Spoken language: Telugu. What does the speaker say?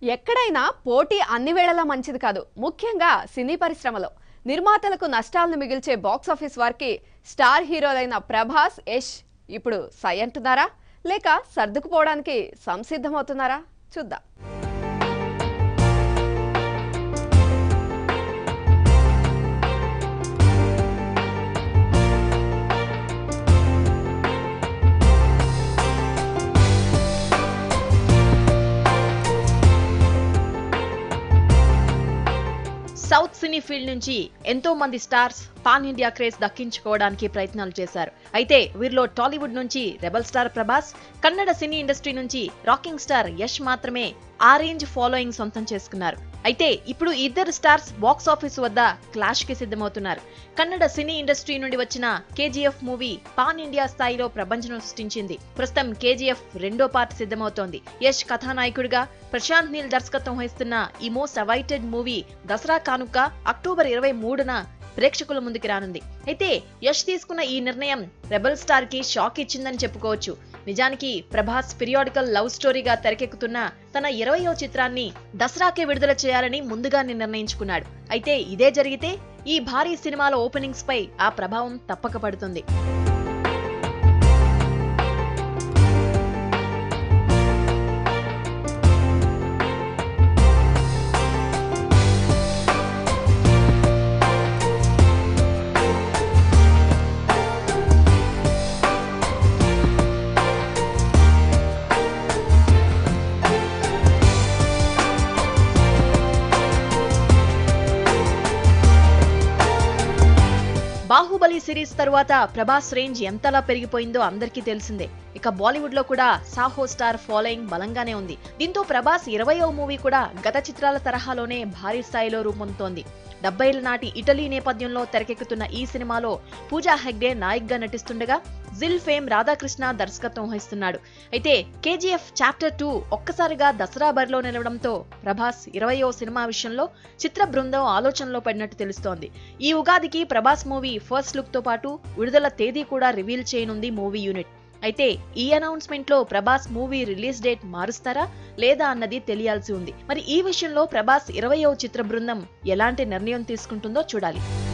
ఎక్కడైనా పోటీ అన్ని వేళలా మంచిది కాదు ముఖ్యంగా సినీ పరిశ్రమలో నిర్మాతలకు నష్టాలను మిగిల్చే బాక్సాఫీస్ వారికి స్టార్ హీరోలైన ప్రభాస్ యష్ ఇప్పుడు సై అంటున్నారా లేక సర్దుకుపోవడానికి సంసిద్ధమవుతున్నారా చూద్దాం సౌత్ సినీ ఫీల్డ్ నుంచి ఎంతో మంది స్టార్స్ పాన్ ఇండియా క్రేజ్ దక్కించుకోవడానికి ప్రయత్నాలు చేశారు అయితే వీరిలో టాలీవుడ్ నుంచి rebel star Prabhas Kannada cine industry నుంచి రాకింగ్ స్టార్ యష్ మాత్రమే ఆ రేంజ్ ఫాలోయింగ్ సొంతం చేసుకున్నారు అయితే ఇప్పుడు ఈ ఇద్దరు స్టార్స్ బాక్స్ ఆఫీస్ వద్ద క్లాష్ కి సిద్ధమవుతున్నారు కన్నడ సినీ ఇండస్ట్రీ నుండి వచ్చిన కేజీఎఫ్ మూవీ పాన్ ఇండియా స్థాయిలో ప్రపంచం సృష్టించింది ప్రస్తుతం కేజీఎఫ్ రెండో పార్ట్ సిద్ధమవుతోంది యష్ కథానాయకుడిగా ప్రశాంత్ నీల్ దర్శకత్వం వహిస్తున్న ఈ మోస్ట్ అవైటెడ్ మూవీ దసరా కానుక అక్టోబర్ ఇరవై మూడున ప్రేక్షకుల ముందుకు రానుంది అయితే యష్ తీసుకున్న ఈ నిర్ణయం రెబల్ స్టార్ కి షాక్ ఇచ్చిందని చెప్పుకోవచ్చు నిజానికి ప్రభాస్ పిరియాడికల్ లవ్ స్టోరీగా తెరకెక్కుతున్న తన ఇరవయో చిత్రాన్ని దసరాకే విడుదల చేయాలని ముందుగానే నిర్ణయించుకున్నాడు అయితే ఇదే జరిగితే ఈ భారీ సినిమాల ఓపెనింగ్స్ పై ఆ ప్రభావం తప్పక పడుతుంది బాహుబలి సిరీస్ తరువాత ప్రభాస్ రేంజ్ ఎంతలా పెరిగిపోయిందో అందరికీ తెలిసిందే ఇక బాలీవుడ్ లో కూడా సాహో స్టార్ ఫాలోయింగ్ బలంగానే ఉంది దీంతో ప్రభాస్ ఇరవయో మూవీ కూడా గత చిత్రాల తరహాలోనే భారీ స్థాయిలో రూపొందుతోంది డెబ్బైల నాటి ఇటలీ నేపథ్యంలో తెరకెక్కుతున్న ఈ సినిమాలో పూజా హెగ్డే నాయక్ గా నటిస్తుండగా జిల్ ఫేమ్ రాధాకృష్ణ దర్శకత్వం వహిస్తున్నాడు అయితే కేజీఎఫ్ చాప్టర్ టూ ఒక్కసారిగా దసరా బరిలో నిలవడంతో ప్రభాస్ ఇరవయో సినిమా విషయంలో చిత్ర బృందం ఆలోచనలో పడినట్టు తెలుస్తోంది ఈ ఉగాదికి ప్రభాస్ మూవీ ఫస్ట్ లుక్ తో పాటు విడుదల తేదీ కూడా రివీల్ చేయనుంది మూవీ యూనిట్ అయితే ఈ అనౌన్స్మెంట్ లో ప్రభాస్ మూవీ రిలీజ్ డేట్ మారుస్తారా లేదా అన్నది తెలియాల్సి ఉంది మరి ఈ విషయంలో ప్రభాస్ ఇరవయో చిత్ర బృందం ఎలాంటి నిర్ణయం తీసుకుంటుందో చూడాలి